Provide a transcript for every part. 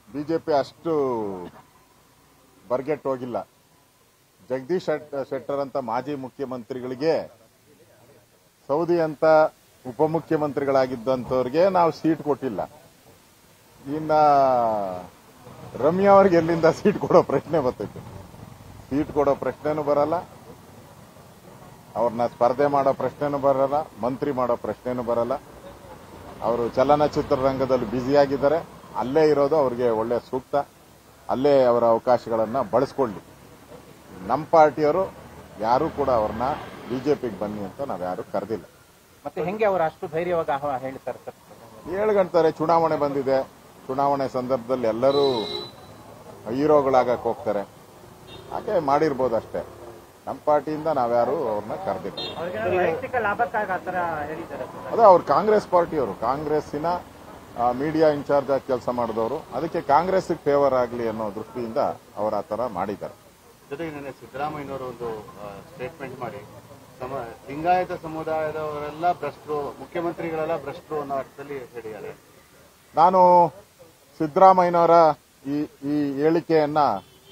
BJP ಅಷ್ಟು ಬರ್ಗೆಟ್ ಹೋಗಿಲ್ಲ Jagadish set- Shettar ಅಂತ ಮಾಜಿ ಮುಖ್ಯಮಂತ್ರಿಗಳಿಗೆ ಸೌದಿ ಅಂತ ಉಪಮುಖ್ಯಮಂತ್ರಿಗಳಾಗಿದ್ದಂಥವ್ರಿಗೆ ನಾವು ಸೀಟ್ ಕೊಟ್ಟಿಲ್ಲ ಇನ್ನ ರಮ್ಯಾ ಅವ್ರಿಗೆ ಎಲ್ಲಿಂದ ಸೀಟ್ ಕೊಡೋ ಪ್ರಶ್ನೆ ಬರ್ತೈತೆ ಸೀಟ್ ಕೊಡೋ ಪ್ರಶ್ನೆನೂ ಬರಲ್ಲ ಅವ್ರನ್ನ ಸ್ಪರ್ಧೆ ಮಾಡೋ ಪ್ರಶ್ನೆನೂ ಬರಲ್ಲ ಮಂತ್ರಿ ಮಾಡೋ ಪ್ರಶ್ನೆನೂ ಬರಲ್ಲ ಅವರು ಚಲನಚಿತ್ರ ರಂಗದಲ್ಲಿ ಬ್ಯುಸಿಯಾಗಿದ್ದಾರೆ ಅಲ್ಲೇ ಇರೋದು ಅವ್ರಿಗೆ ಒಳ್ಳೆ ಸೂಕ್ತ ಅಲ್ಲೇ ಅವರ ಅವಕಾಶಗಳನ್ನ ಬಳಸ್ಕೊಳ್ಳಿ ನಮ್ಮ ಪಾರ್ಟಿಯವರು ಯಾರೂ ಕೂಡ ಅವ್ರನ್ನ ಬಿಜೆಪಿಗೆ ಬನ್ನಿ ಅಂತ ನಾವ್ಯಾರು ಕರೆದಿಲ್ಲ ಮತ್ತೆ ಹೆಂಗೆ ಅವರು ಅಷ್ಟು ಧೈರ್ಯವಾಗಿ ಆಹ್ವಾ ಹೇಳ್ತಾರೆ ಸರ್ ಹೇಳ್ಕೊಂತಾರೆ ಚುನಾವಣೆ ಬಂದಿದೆ ಚುನಾವಣೆ ಸಂದರ್ಭದಲ್ಲಿ ಎಲ್ಲರೂ ಹೀರೋಗಳಾಗಕ್ಕೆ ಹೋಗ್ತಾರೆ ಹಾಗೆ ಮಾಡಿರ್ಬೋದು ಅಷ್ಟೇ ನಮ್ಮ ಪಾರ್ಟಿಯಿಂದ ನಾವ್ಯಾರು ಅವ್ರನ್ನ ಕರೆದಿಲ್ಲ ವೈಯಕ್ತಿಕ ಲಾಭಕ್ಕಾಗಿ ಆತರ ಹೇಳಿದ್ದಾರೆ ಅದೇ ಅವ್ರು ಕಾಂಗ್ರೆಸ್ ಪಾರ್ಟಿಯವರು ಕಾಂಗ್ರೆಸ್ಸಿನ ಮೀಡಿಯಾ ಇನ್ಚಾರ್ಜ್ ಆಗಿ ಕೆಲಸ ಮಾಡಿದವರು ಅದಕ್ಕೆ ಕಾಂಗ್ರೆಸ್ ಫೇವರ್ ಆಗಲಿ ಅನ್ನೋ ದೃಷ್ಟಿಯಿಂದ ಅವರು ಆ ಥರ ಮಾಡಿದ್ದಾರೆ ಜೊತೆಗೆ ನಿನ್ನೆ ಸಿದ್ದರಾಮಯ್ಯನವರು ಒಂದು ಸ್ಟೇಟ್ಮೆಂಟ್ ಮಾಡಿ ಸಮ ಲಿಂಗಾಯತ ಸಮುದಾಯದವರೆಲ್ಲ ಭ್ರಷ್ಟರು ಮುಖ್ಯಮಂತ್ರಿಗಳೆಲ್ಲ ಭ್ರಷ್ಟರು ಅನ್ನೋ ಅರ್ಥದಲ್ಲಿ ಹೇಳಿದ್ದಾರೆ ನಾನು ಸಿದ್ದರಾಮಯ್ಯನವರ ಈ ಈ ಹೇಳಿಕೆಯನ್ನ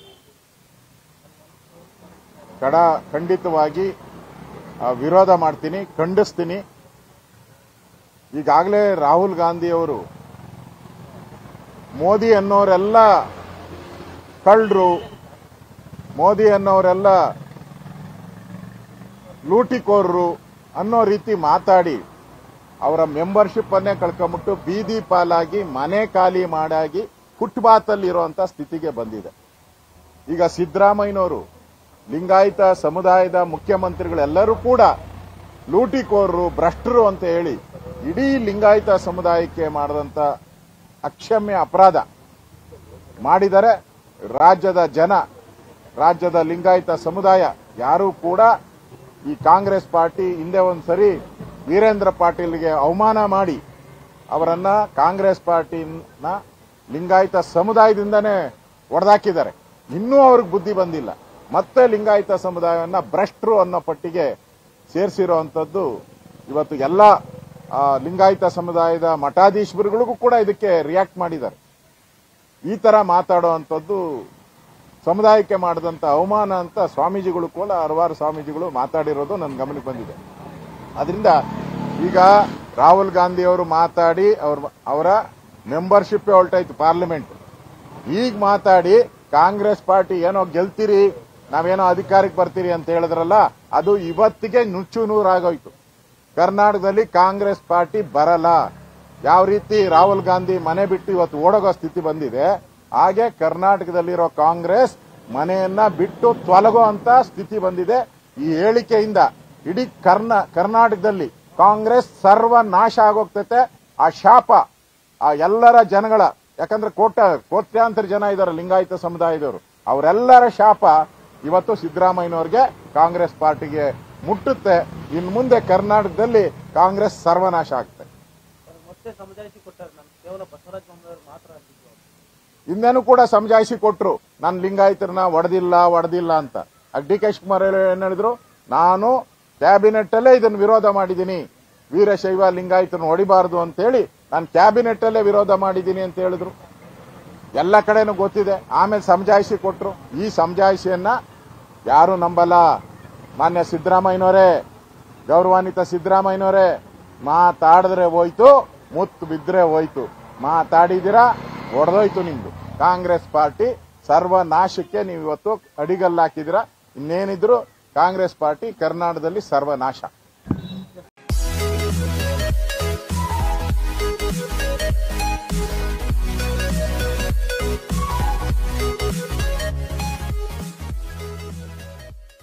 ಕಡ ಖಂಡಿತವಾಗಿ ಆ, ವಿರೋಧ ಮಾಡ್ತೀನಿ ಖಂಡಿಸ್ತೀನಿ ಈಗಾಗಲೇ ರಾಹುಲ್ ಗಾಂಧಿಯವರು ಮೋದಿ ಅನ್ನೋರೆಲ್ಲ ಕಳ್ಳರು ಮೋದಿ ಅನ್ನೋರೆಲ್ಲ ಲೂಟಿಕೋರರು ಅನ್ನೋ ರೀತಿ ಮಾತಾಡಿ ಅವರ ಮೆಂಬರ್ಶಿಪ್ ಅನ್ನೇ ಕಳ್ಕೊಂಬಿಟ್ಟು ಬೀದಿ ಪಾಲಾಗಿ ಮನೆ ಖಾಲಿ ಮಾಡಾಗಿ ಫುಟ್ಪಾತಲ್ಲಿ ಇರುವಂತ ಸ್ಥಿತಿಗೆ ಬಂದಿದೆ ಈಗ ಸಿದ್ದರಾಮಯ್ಯನವರು ಲಿಂಗಾಯತ ಸಮುದಾಯದ ಮುಖ್ಯಮಂತ್ರಿಗಳೆಲ್ಲರೂ ಕೂಡ ಲೂಟಿಕೋರರು ಭ್ರಷ್ಟರು ಅಂತ ಹೇಳಿ ಇಡೀ ಲಿಂಗಾಯತ ಸಮುದಾಯಕ್ಕೆ ಮಾಡಿದಂತ ಅಕ್ಷಮ್ಯ ಅಪರಾಧ ಮಾಡಿದರೆ ರಾಜ್ಯದ ಜನ ರಾಜ್ಯದ ಲಿಂಗಾಯತ ಸಮುದಾಯ ಯಾರೂ ಕೂಡ ಈ ಕಾಂಗ್ರೆಸ್ ಪಾರ್ಟಿ ಹಿಂದೆ ಒಂದ್ಸರಿ ವೀರೇಂದ್ರ ಪಾಟೀಲ್ಗೆ ಅವಮಾನ ಮಾಡಿ ಅವರನ್ನ ಕಾಂಗ್ರೆಸ್ ಪಾರ್ಟಿನ ಲಿಂಗಾಯತ ಸಮುದಾಯದಿಂದನೇ ಹೊಡೆದಾಕಿದ್ದಾರೆ ಇನ್ನೂ ಅವ್ರಿಗೆ ಬುದ್ಧಿ ಬಂದಿಲ್ಲ ಮತ್ತೆ ಲಿಂಗಾಯತ ಸಮುದಾಯವನ್ನ ಭ್ರಷ್ಟರು ಅನ್ನೋ ಪಟ್ಟಿಗೆ ಸೇರಿಸಿರುವಂತದ್ದು ಇವತ್ತು ಎಲ್ಲ ಆ, ಲಿಂಗಾಯತ ಸಮುದಾಯದ ಮಠಾಧೀಶ್ವರುಗಳಿಗೂ ಕೂಡ ಇದಕ್ಕೆ ರಿಯಾಕ್ಟ್ ಮಾಡಿದ್ದಾರೆ ಈ ತರ ಮಾತಾಡುವಂಥದ್ದು ಸಮುದಾಯಕ್ಕೆ ಮಾಡಿದಂತ ಅವಮಾನ ಅಂತ ಸ್ವಾಮೀಜಿಗಳು ಕೂಡ ಹಲವಾರು ಸ್ವಾಮೀಜಿಗಳು ಮಾತಾಡಿರೋದು ನನ್ನ ಗಮನಕ್ಕೆ ಬಂದಿದೆ ಅದರಿಂದ ಈಗ ರಾಹುಲ್ ಗಾಂಧಿ ಅವರು ಮಾತಾಡಿ ಅವ್ರ ಅವರ ಮೆಂಬರ್ಶಿಪ್ ಹೊರಟಾಯ್ತು ಪಾರ್ಲಿಮೆಂಟ್ ಈಗ ಮಾತಾಡಿ ಕಾಂಗ್ರೆಸ್ ಪಾರ್ಟಿ ಏನೋ ಗೆಲ್ತೀರಿ ನಾವೇನೋ ಅಧಿಕಾರಕ್ಕೆ ಬರ್ತೀರಿ ಅಂತ ಹೇಳಿದ್ರಲ್ಲ ಅದು ಇವತ್ತಿಗೆ ನುಚ್ಚು ನೂರಾಗೋಯ್ತು ಕರ್ನಾಟಕದಲ್ಲಿ ಕಾಂಗ್ರೆಸ್ ಪಾರ್ಟಿ ಬರಲ್ಲ ಯಾವ ರೀತಿ ರಾಹುಲ್ ಗಾಂಧಿ ಮನೆ ಬಿಟ್ಟು ಇವತ್ತು ಓಡೋಗೋ ಸ್ಥಿತಿ ಬಂದಿದೆ ಹಾಗೆ ಕರ್ನಾಟಕದಲ್ಲಿರೋ ಕಾಂಗ್ರೆಸ್ ಮನೆಯನ್ನ ಬಿಟ್ಟು ತೊಲಗೋ ಅಂತ ಸ್ಥಿತಿ ಬಂದಿದೆ ಈ ಹೇಳಿಕೆಯಿಂದ ಇಡೀ ಕರ್ನ ಕರ್ನಾಟಕದಲ್ಲಿ ಕಾಂಗ್ರೆಸ್ ಸರ್ವನಾಶ ಆಗೋಗ್ತೈತೆ ಆ ಶಾಪ ಆ ಎಲ್ಲರ ಜನಗಳ ಯಾಕಂದ್ರೆ ಕೋಟ ಕೋಟ್ಯಾಂತರ ಜನ ಇದ್ದಾರೆ ಲಿಂಗಾಯತ ಸಮುದಾಯದವರು ಅವರೆಲ್ಲರ ಶಾಪ ಇವತ್ತು ಸಿದ್ದರಾಮಯ್ಯನವ್ರಿಗೆ ಕಾಂಗ್ರೆಸ್ ಪಾರ್ಟಿಗೆ ಮುಟ್ಟುತ್ತೆ ಇನ್ನು ಮುಂದೆ ಕರ್ನಾಟಕದಲ್ಲಿ ಕಾಂಗ್ರೆಸ್ ಸರ್ವನಾಶ ಆಗ್ತದೆ ಮತ್ತೆ ಸಮುದಾಯಕ್ಕೆ ಕೊಟ್ಟಾರೆ ನಮ್ ಕೇವಲ ಬಸವರಾಜ ಬೊಮ್ಮಾಯಿ ಮಾತ್ರ ಆಗಿದ್ದು ಹಿಂದೆನೂ ಕೂಡ ಸಮಜಾಯಿಸಿ ಕೊಟ್ರು ನಾನು ಲಿಂಗಾಯತರನ್ನ ಒಡೆದಿಲ್ಲ ಒಡೆದಿಲ್ಲ ಅಂತ ಡಿ ಕೆ ಶಿವಕುಮಾರ್ ಏನ್ ಹೇಳಿದ್ರು ನಾನು ಕ್ಯಾಬಿನೆಟ್ ಅಲ್ಲೇ ಇದನ್ನು ವಿರೋಧ ಮಾಡಿದ್ದೀನಿ ವೀರಶೈವ ಲಿಂಗಾಯತರನ್ನ ಹೊಡಿಬಾರದು ಅಂತ ಹೇಳಿ ನಾನು ಕ್ಯಾಬಿನೆಟ್ ಅಲ್ಲೇ ವಿರೋಧ ಮಾಡಿದ್ದೀನಿ ಅಂತ ಹೇಳಿದ್ರು ಎಲ್ಲ ಕಡೆನೂ ಗೊತ್ತಿದೆ ಆಮೇಲೆ ಸಮಜಾಯಿಸಿ ಕೊಟ್ರು ಈ ಸಮಜಾಯಿಸಿಯನ್ನ ಯಾರು ನಂಬಲ್ಲ ಮಾನ್ಯ ಸಿದ್ದರಾಮಯ್ಯನವರೇ ಗೌರವಾನ್ವಿತ ಸಿದ್ದರಾಮಯ್ಯನವರೇ ಮಾತಾಡಿದ್ರೆ ಹೋಯ್ತು ಮುತ್ತು ಬಿದ್ರೆ ಹೋಯ್ತು ಮಾತಾಡಿದಿರಾ ಹೊಡೆದೋಯ್ತು ನಿಮ್ದು ಕಾಂಗ್ರೆಸ್ ಪಾರ್ಟಿ ಸರ್ವನಾಶಕ್ಕೆ ನೀವು ಇವತ್ತು ಅಡಿಗಲ್ಲಾಕಿದಿರ ಇನ್ನೇನಿದ್ರು ಕಾಂಗ್ರೆಸ್ ಪಾರ್ಟಿ ಕರ್ನಾಟಕದಲ್ಲಿ ಸರ್ವನಾಶ